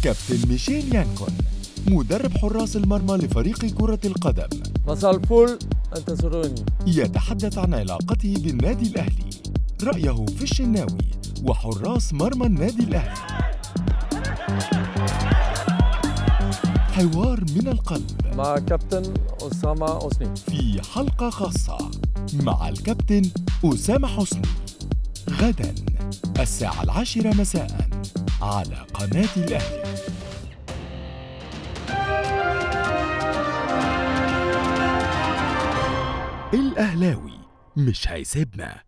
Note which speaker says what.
Speaker 1: كابتن ميشيل يانكون مدرب حراس المرمى لفريق كرة القدم
Speaker 2: مساء الفل انتصروني
Speaker 1: يتحدث عن علاقته بالنادي الأهلي رأيه في الشناوي وحراس مرمى النادي الأهلي حوار من القلب
Speaker 2: مع كابتن أسامة أوسني
Speaker 1: في حلقة خاصة مع الكابتن أسامة حسني غدا الساعة العاشرة مساء على قناة الأهلي الأهلاوي مش هيسيبنا